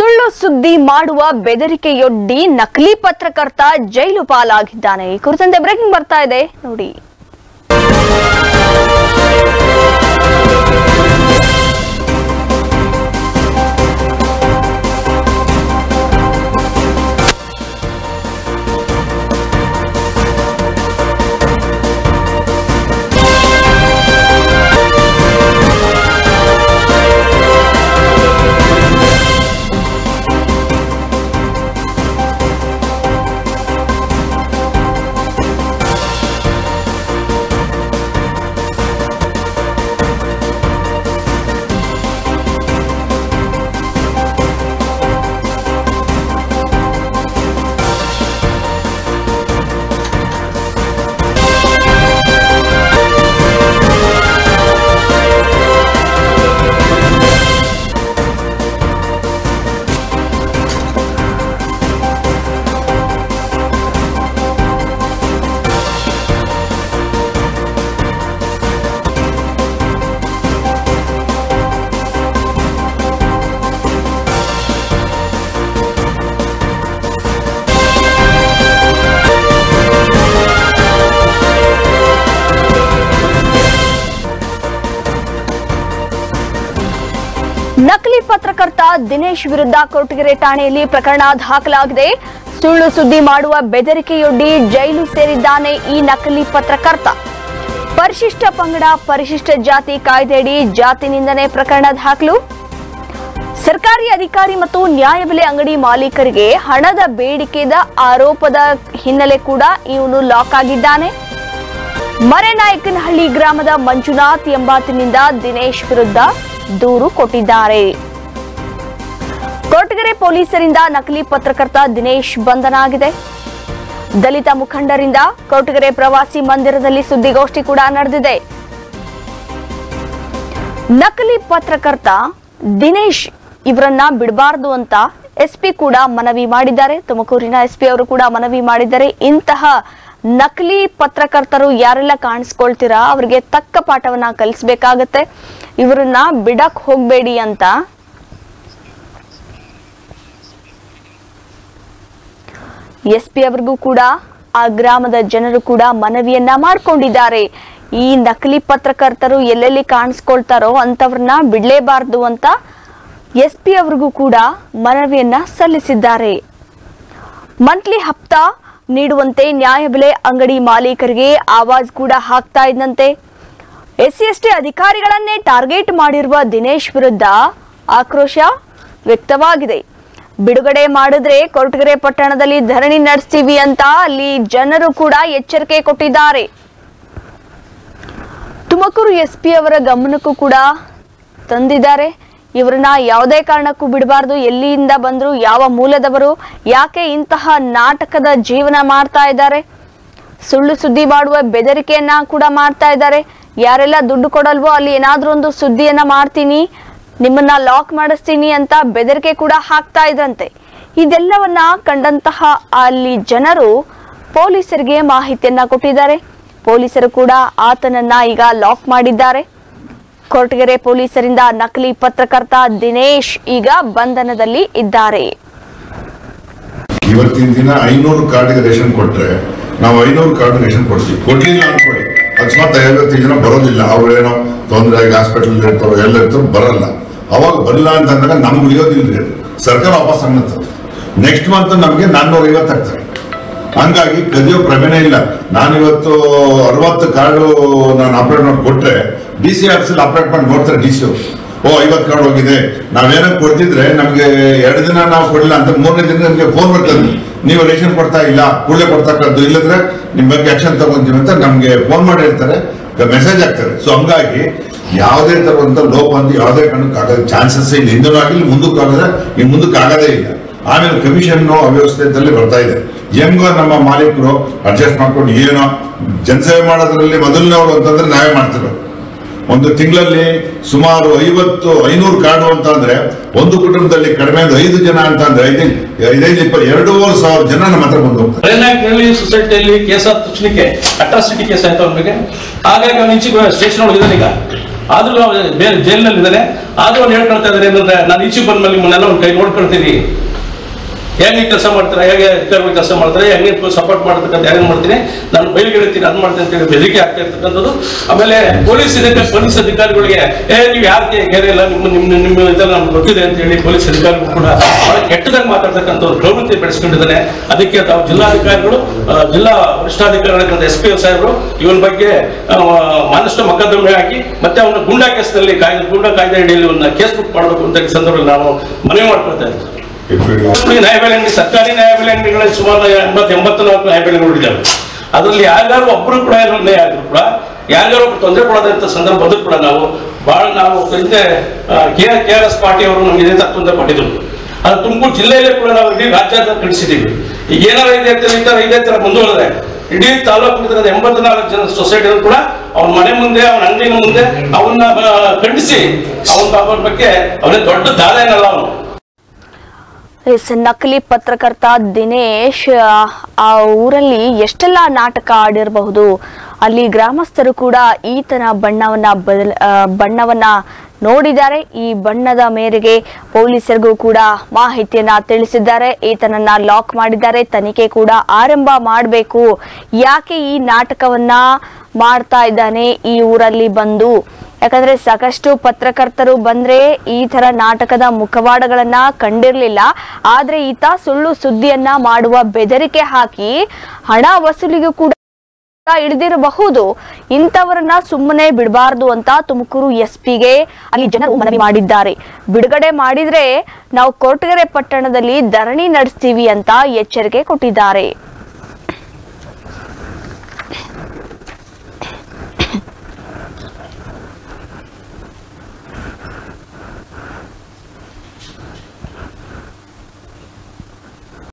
ಸುಳ್ಳು ಸುದ್ದಿ ಮಾಡುವ ಬೆದರಿಕೆಯೊಡ್ಡಿ ನಕಲಿ ಪತ್ರಕರ್ತ ಜೈಲು ಪಾಲಾಗಿದ್ದಾನೆ ಈ ಕುರಿತಂತೆ ಬ್ರೇಕಿಂಗ್ ಬರ್ತಾ ಇದೆ ನೋಡಿ ನಕಲಿ ಪತ್ರಕರ್ತ ದಿನೇಶ್ ವಿರುದ್ಧ ಕೊರಟಗೆರೆ ಠಾಣೆಯಲ್ಲಿ ಪ್ರಕರಣ ದಾಖಲಾಗಿದೆ ಸುಳ್ಳು ಸುದ್ದಿ ಮಾಡುವ ಬೆದರಿಕೆಯೊಡ್ಡಿ ಜೈಲು ಸೇರಿದ್ದಾನೆ ಈ ನಕಲಿ ಪತ್ರಕರ್ತ ಪರಿಶಿಷ್ಟ ಪಂಗಡ ಪರಿಶಿಷ್ಟ ಜಾತಿ ಕಾಯ್ದೆಯಡಿ ಜಾತಿ ನಿಂದನೆ ಪ್ರಕರಣ ದಾಖಲು ಸರ್ಕಾರಿ ಅಧಿಕಾರಿ ಮತ್ತು ನ್ಯಾಯಬೆಲೆ ಅಂಗಡಿ ಮಾಲೀಕರಿಗೆ ಹಣದ ಬೇಡಿಕೆದ ಆರೋಪದ ಹಿನ್ನೆಲೆ ಕೂಡ ಇವನು ಲಾಕ್ ಆಗಿದ್ದಾನೆ ಮರೆನಾಯಕನಹಳ್ಳಿ ಗ್ರಾಮದ ಮಂಜುನಾಥ್ ಎಂಬಾತನಿಂದ ದಿನೇಶ್ ವಿರುದ್ಧ ದೂರು ಕೊಟ್ಟಿದ್ದಾರೆ ಕೊರಟಗೆರೆ ಪೊಲೀಸರಿಂದ ನಕಲಿ ಪತ್ರಕರ್ತ ದಿನೇಶ್ ಬಂಧನ ಆಗಿದೆ ದಲಿತ ಮುಖಂಡರಿಂದ ಕೊರಟಗೆರೆ ಪ್ರವಾಸಿ ಮಂದಿರದಲ್ಲಿ ಸುದ್ದಿಗೋಷ್ಠಿ ಕೂಡ ನಡೆದಿದೆ ನಕಲಿ ಪತ್ರಕರ್ತ ದಿನೇಶ್ ಇವರನ್ನ ಬಿಡಬಾರದು ಅಂತ ಎಸ್ಪಿ ಕೂಡ ಮನವಿ ಮಾಡಿದ್ದಾರೆ ತುಮಕೂರಿನ ಎಸ್ಪಿ ಅವರು ಕೂಡ ಮನವಿ ಮಾಡಿದ್ದಾರೆ ಇಂತಹ ನಕಲಿ ಪತ್ರಕರ್ತರು ಯಾರೆಲ್ಲ ಕಾಣಿಸ್ಕೊಳ್ತೀರಾ ಅವರಿಗೆ ತಕ್ಕ ಪಾಠವನ್ನ ಕಲಿಸ್ಬೇಕಾಗತ್ತೆ ಇವರನ್ನ ಬಿಡಕ್ ಹೋಗ್ಬೇಡಿ ಅಂತ ಎಸ್ಪಿ ಅವರಿಗೂ ಕೂಡ ಆ ಗ್ರಾಮದ ಜನರು ಕೂಡ ಮನವಿಯನ್ನ ಮಾಡ್ಕೊಂಡಿದ್ದಾರೆ ಈ ನಕಲಿ ಪತ್ರಕರ್ತರು ಎಲ್ಲೆಲ್ಲಿ ಕಾಣಿಸ್ಕೊಳ್ತಾರೋ ಅಂತವ್ರನ್ನ ಬಿಡ್ಲೇಬಾರ್ದು ಅಂತ ಎಸ್ ಪಿ ಅವ್ರಿಗೂ ಕೂಡ ಮನವಿಯನ್ನ ಸಲ್ಲಿಸಿದ್ದಾರೆ ಮಂತ್ಲಿ ಹಪ್ತಾ ನೀಡುವಂತೆ ನ್ಯಾಯಬೆಲೆ ಅಂಗಡಿ ಮಾಲೀಕರಿಗೆ ಆವಾಜ್ ಕೂಡ ಹಾಕ್ತಾ ಇದ್ದಂತೆ ಎಸ್ಸಿ ಎಸ್ಟಿ ಅಧಿಕಾರಿಗಳನ್ನೇ ಟಾರ್ಗೆಟ್ ಮಾಡಿರುವ ದಿನೇಶ್ ವಿರುದ್ಧ ಆಕ್ರೋಶ ವ್ಯಕ್ತವಾಗಿದೆ ಬಿಡುಗಡೆ ಮಾಡಿದ್ರೆ ಕೊರಟಗೆರೆ ಪಟ್ಟಣದಲ್ಲಿ ಧರಣಿ ನಡೆಸ್ತೀವಿ ಅಂತ ಅಲ್ಲಿ ಜನರು ಕೂಡ ಎಚ್ಚರಿಕೆ ಕೊಟ್ಟಿದ್ದಾರೆ ತುಮಕೂರು ಎಸ್ಪಿ ಅವರ ಗಮನಕ್ಕೂ ಕೂಡ ತಂದಿದ್ದಾರೆ ಇವರನ್ನ ಯಾವುದೇ ಕಾರಣಕ್ಕೂ ಬಿಡಬಾರ್ದು ಎಲ್ಲಿಂದ ಬಂದ್ರು ಯಾವ ಮೂಲದವರು ಯಾಕೆ ಇಂತಹ ನಾಟಕದ ಜೀವನ ಮಾಡ್ತಾ ಇದ್ದಾರೆ ಸುಳ್ಳು ಸುದ್ದಿ ಮಾಡುವ ಬೆದರಿಕೆಯನ್ನ ಕೂಡ ಮಾಡ್ತಾ ಇದ್ದಾರೆ ಯಾರೆಲ್ಲ ದುಡ್ಡು ಕೊಡಲ್ವೋ ಅಲ್ಲಿ ಏನಾದ್ರೂ ಒಂದು ಸುದ್ದಿಯನ್ನ ಮಾಡ್ತೀನಿ ನಿಮ್ಮನ್ನ ಲಾಕ್ ಮಾಡಿಸ್ತೀನಿ ಅಂತ ಬೆದರಿಕೆ ಕೂಡ ಹಾಕ್ತಾ ಇದ್ರಂತೆ ಇದೆಲ್ಲವನ್ನ ಕಂಡಂತಹ ಅಲ್ಲಿ ಜನರು ಪೊಲೀಸರಿಗೆ ಮಾಹಿತಿಯನ್ನ ಕೊಟ್ಟಿದ್ದಾರೆ ಪೊಲೀಸರು ಕೂಡ ಆತನನ್ನ ಈಗ ಲಾಕ್ ಮಾಡಿದ್ದಾರೆ ಕೊರಟಗೆರೆ ಪೊಲೀಸರಿಂದ ನಕಲಿ ಪತ್ರಕರ್ತ ದಿನೇಶ್ ಈಗ ಬಂಧನದಲ್ಲಿ ಇದ್ದಾರೆ ಇವತ್ತಿನ ದಿನ ಐನೂರು ಕಾರ್ಡ್ಗೆ ರೇಷನ್ ಕೊಟ್ರೆ ನಾವು ಐನೂರು ಕಾರ್ಡ್ ರೇಷನ್ ಕೊಡ್ತೀವಿ ಕೊಡ್ಲಿಲ್ಲ ಅನ್ಕೊಳ್ಳಿ ಅಕಸ್ಮಾತ್ ಐವತ್ತು ಜನ ಬರೋದಿಲ್ಲ ಅವ್ರೇನೋ ತೊಂದರೆ ಆಗಿ ಹಾಸ್ಪಿಟಲ್ ಇರ್ತಾರೋ ಎಲ್ಲ ಇರ್ತಾರೋ ಬರಲ್ಲ ಅವಾಗ ಬರಲ್ಲ ಅಂತ ಅಂದಾಗ ನಮ್ಗೆ ಉಳಿಯೋದಿಲ್ರಿ ಅದು ಸರ್ಕಾರ ವಾಪಸ್ ಅನ್ನತ್ತೆ ನೆಕ್ಸ್ಟ್ ಮಂತ್ ನಮಗೆ ನಾನ್ನೂರ ಐವತ್ತು ಆಗ್ತಾರೆ ಹಂಗಾಗಿ ಕದಿಯೋ ಪ್ರಮೇಯ ಇಲ್ಲ ನಾನಿವತ್ತು ಅರವತ್ತು ಕಾರ್ಡು ನಾನು ಆಪರೇಟ್ ಮಾಡಿ ಕೊಟ್ರೆ ಡಿ ಸಿ ಆಫೀಸಲ್ಲಿ ಆಪರೇಟ್ ಮಾಡಿ ನೋಡ್ತಾರೆ ಡಿ ಸಿ ಓ ಐವತ್ತು ಕಾರ್ಡ್ ಹೋಗಿದೆ ನಾವೇನೋ ಕೊಡ್ತಿದ್ರೆ ನಮಗೆ ಎರಡು ದಿನ ನಾವು ಕೊಡಲಿಲ್ಲ ಅಂತ ಮೂರನೇ ದಿನ ನಮಗೆ ಫೋನ್ ಬರ್ತದೆ ನೀವು ರೇಷನ್ ಕೊಡ್ತಾ ಇಲ್ಲ ಕೂಡಲೇ ಕೊಡ್ತಕ್ಕದ್ದು ಇಲ್ಲದ್ರೆ ನಿಮ್ಮ ಬಗ್ಗೆ ಆಕ್ಷನ್ ತಗೊಂತೀವಿ ಅಂತ ನಮಗೆ ಫೋನ್ ಮಾಡಿರ್ತಾರೆ ಮೆಸೇಜ್ ಆಗ್ತಾರೆ ಸೊ ಹಂಗಾಗಿ ಯಾವುದೇ ತರುವಂತ ಲೋಪ ಅಂತ ಯಾವುದೇ ಕಾರಣಕ್ಕೆ ಆಗೋದ ಚಾನ್ಸಸ್ ಇಲ್ಲ ಹಿಂದೂ ಆಗಿಲ್ಲ ಮುಂದಕ್ಕೆ ಆಗದೆ ಇನ್ನು ಮುಂದಕ್ಕೆ ಆಗೋದೇ ಇಲ್ಲ ಆಮೇಲೆ ಕಮಿಷನ್ ಅವ್ಯವಸ್ಥೆಯಲ್ಲಿ ಬರ್ತಾ ಇದೆ ಹೆಂಗೋ ನಮ್ಮ ಮಾಲೀಕರು ಅಡ್ಜಸ್ಟ್ ಮಾಡ್ಕೊಂಡು ಏನೋ ಜನಸೇವೆ ಮಾಡೋದ್ರಲ್ಲಿ ಮೊದಲನೇವರು ಅಂತಂದ್ರೆ ನಾವೇ ಮಾಡ್ತಿರೋ ಒಂದು ತಿಂಗಳಲ್ಲಿ ಸುಮಾರು ಐವತ್ತು ಐನೂರು ಕಾರ್ಡು ಅಂತ ಅಂದ್ರೆ ಒಂದು ಕುಟುಂಬದಲ್ಲಿ ಕಡಿಮೆ ಅಂದ್ರೆ ಐದು ಜನ ಅಂತ ಅಂದ್ರೆ ಐದೈದು ಐದೈದು ಇಪ್ಪತ್ತು ಎರಡೂವರೆ ಸಾವಿರ ಜನ ನಮ್ಮ ಹತ್ರ ಬಂದು ಹೋಗ್ತಾರೆ ರೇನಾಕ್ನಲ್ಲಿ ಸೊಸೈಟಿಯಲ್ಲಿ ಕೇಸ್ ಆದ ತಕ್ಷಣಕ್ಕೆ ಅಟ್ರಾಸಿಟಿ ಕೇಸ್ ಆಯ್ತು ಅವ್ರ ಬಗ್ಗೆ ಹಾಗಾಗಿ ಅವ್ನು ಇಂಚಿಗೆ ಸ್ಟೇಷನ್ ಒಳಗಿದ್ದಾನೆ ಈಗ ಆದ್ರೂ ಅವ್ನು ಬೇರೆ ಜೈಲಿನಲ್ಲಿ ಇದ್ದಾನೆ ಆದ್ರೂ ಅವ್ನು ಹೇಳ್ಕೊಳ್ತಾ ಇದ್ದಾರೆ ಏನಂದ್ರೆ ನಾನು ಈಚೆ ಬಂದ್ಮೇಲೆ ನಿಮ್ಮನ್ನೆಲ್ಲ ಒಂದು ಕೈ ನೋಡ್ಕೊಳ್ತೀನಿ ಹೆಂಗೆ ಕೆಲಸ ಮಾಡ್ತಾರೆ ಹೇಗೆ ಅಧಿಕಾರಿಗಳು ಕೆಲಸ ಮಾಡ್ತಾರೆ ಹೆಂಗೆ ಸಪೋರ್ಟ್ ಮಾಡ್ತಕ್ಕಂಥ ಹೆಂಗೆ ಮಾಡ್ತೀನಿ ನಾನು ಬಯಲ್ಗಿಡ್ತೀನಿ ಅದು ಮಾಡ್ತೀನಿ ಅಂತ ಹೇಳಿ ಬೆದರಿಕೆ ಆಗ್ತಾ ಇರ್ತಕ್ಕಂಥದ್ದು ಆಮೇಲೆ ಪೊಲೀಸ್ ಇದಕ್ಕೆ ಪೊಲೀಸ್ ಅಧಿಕಾರಿಗಳಿಗೆ ಏ ನೀವು ಯಾಕೆ ಗೇರೆ ಇಲ್ಲ ನಿಮ್ಮ ನಿಮ್ಮ ನಿಮ್ಮ ಇದೆಲ್ಲ ನಮ್ಗೆ ಗೊತ್ತಿದೆ ಅಂತ ಹೇಳಿ ಪೊಲೀಸ್ ಅಧಿಕಾರಿಗಳು ಕೂಡ ಬಹಳ ಕೆಟ್ಟದಾಗಿ ಮಾತಾಡ್ತಕ್ಕಂಥ ಒಂದು ಪ್ರವೃತ್ತಿ ಬೆಳೆಸ್ಕೊಂಡಿದ್ದಾನೆ ಅದಕ್ಕೆ ತಾವು ಜಿಲ್ಲಾಧಿಕಾರಿಗಳು ಆ, ಜಿಲ್ಲಾ ವರಿಷ್ಠಾಧಿಕಾರಿಗಳಾದಂಥ ಎಸ್ ಪಿ ಸಾಹೇಬರು ಇವನ ಬಗ್ಗೆ ಆ, ಮಾನಷ್ಟ ಮೊಕದ್ದಮೆ ಹಾಕಿ ಮತ್ತೆ ಅವನ ಗೂಂಡಾ ಕೇಸ್ನಲ್ಲಿ ಕಾಯ್ದೆ ಗೂಂಡಾ ಕಾಯ್ದೆ ಅಡಿಯಲ್ಲಿ ಒಂದು ಕೇಸ್ ಬುಕ್ ಮಾಡಬೇಕು ಅಂತ ಈ ಸಂದರ್ಭದಲ್ಲಿ ನಾವು ಮನವಿ ಮಾಡ್ಕೊಳ್ತಾ ಇದ್ದೀವಿ If you- ಈ ನ್ಯಾಯಬೆಲೆ ಅಂಗಡಿ ಸರ್ಕಾರಿ ನ್ಯಾಯಬೆಲೆ ಅಂಗಡಿಗಳಲ್ಲಿ ಸುಮಾರು ಎಂಬತ್ತು ಎಂಬತ್ನಾಲ್ಕು ನ್ಯಾಯಬೆಲೆಗಳು ಇದ್ದಾವೆ ಅದರಲ್ಲಿ ಯಾರ್ಯಾರು ಒಬ್ಬರು ಕೂಡ ಏನೋ ಅನ್ಯಾಯ ಆದ್ರು ಕೂಡ ಯಾರ್ಯಾರು ಒಬ್ರು ತೊಂದರೆ ಕೊಡೋದಂತ ಸಂದರ್ಭದಲ್ಲೂ ಕೂಡ ನಾವು ಬಹಳ ನಾವು ಹಿಂದೆ K K R S party ಅವರು ನಮಗೆ ಇದೇ ತೊಂದರೆ ಕೊಟ್ಟಿದ್ರು ಅದು ತುಮಕೂರು ಜಿಲ್ಲೆಯಲ್ಲೇ ಕೂಡ ನಾವು ಇಡೀ ರಾಜ್ಯಾದ್ಯಂತ ಕಳಿಸಿದ್ದೀವಿ ಈಗ ಏನಾರ ಇದೆ ಅಂತ ಈ ತರ ಇದೇ ತರ ಮುಂದುವರೆದ್ರೆ ಇಡೀ ತಾಲೂಕು ಎಂಬತ್ನಾಲ್ಕು ಜನ ಸೊಸೈಟಿಗಳು ಕೂಡ ಅವನ ಮನೆ ಮುಂದೆ ಅವನ ಅಂಗಡಿನ ಮುಂದೆ ಅವನ್ನ ಆ, ಖಂಡಿಸಿ ಅವನ ಅವನ ಬಗ್ಗೆ ಅವನೇ ದೊಡ್ಡ ದಾದ ಏನಲ್ಲ ಅವನು ಎಸ್ ನಕಲಿ ಪತ್ರಕರ್ತ ದಿನೇಶ್ ಆ, ಆ ಊರಲ್ಲಿ ಎಷ್ಟೆಲ್ಲ ನಾಟಕ ಆಡಿರಬಹುದು ಅಲ್ಲಿ ಗ್ರಾಮಸ್ಥರು ಕೂಡ ಈತನ ಬಣ್ಣವನ್ನ ಬದಲ ಆ, ಬಣ್ಣವನ್ನ ನೋಡಿದ್ದಾರೆ ಈ ಬಣ್ಣದ ಮೇರೆಗೆ ಪೊಲೀಸರಿಗೂ ಕೂಡ ಮಾಹಿತಿಯನ್ನ ತಿಳಿಸಿದ್ದಾರೆ ಈತನನ್ನ ಲಾಕ್ ಮಾಡಿದ್ದಾರೆ ತನಿಖೆ ಕೂಡ ಆರಂಭ ಮಾಡಬೇಕು ಯಾಕೆ ಈ ನಾಟಕವನ್ನ ಮಾಡ್ತಾ ಇದ್ದಾನೆ ಈ ಊರಲ್ಲಿ ಬಂದು ಯಾಕಂದ್ರೆ ಸಾಕಷ್ಟು ಪತ್ರಕರ್ತರು ಬಂದ್ರೆ ಈ ತರ ನಾಟಕದ ಮುಖವಾಡಗಳನ್ನ ಕಂಡಿರ್ಲಿಲ್ಲ ಆದ್ರೆ ಈತ ಸುಳ್ಳು ಸುದ್ದಿಯನ್ನ ಮಾಡುವ ಬೆದರಿಕೆ ಹಾಕಿ ಹಣ ವಸೂಲಿಗೂ ಕೂಡ ಇಳಿದಿರಬಹುದು ಇಂಥವರನ್ನ ಸುಮ್ಮನೆ ಬಿಡಬಾರ್ದು ಅಂತ ತುಮಕೂರು ಎಸ್ ಪಿಗೆ ಅಲ್ಲಿ ಜನರು ಮನವಿ ಮಾಡಿದ್ದಾರೆ ಬಿಡುಗಡೆ ಮಾಡಿದ್ರೆ ನಾವು ಕೊರಟಗೆರೆ ಪಟ್ಟಣದಲ್ಲಿ ಧರಣಿ ನಡೆಸ್ತೀವಿ ಅಂತ ಎಚ್ಚರಿಕೆ ಕೊಟ್ಟಿದ್ದಾರೆ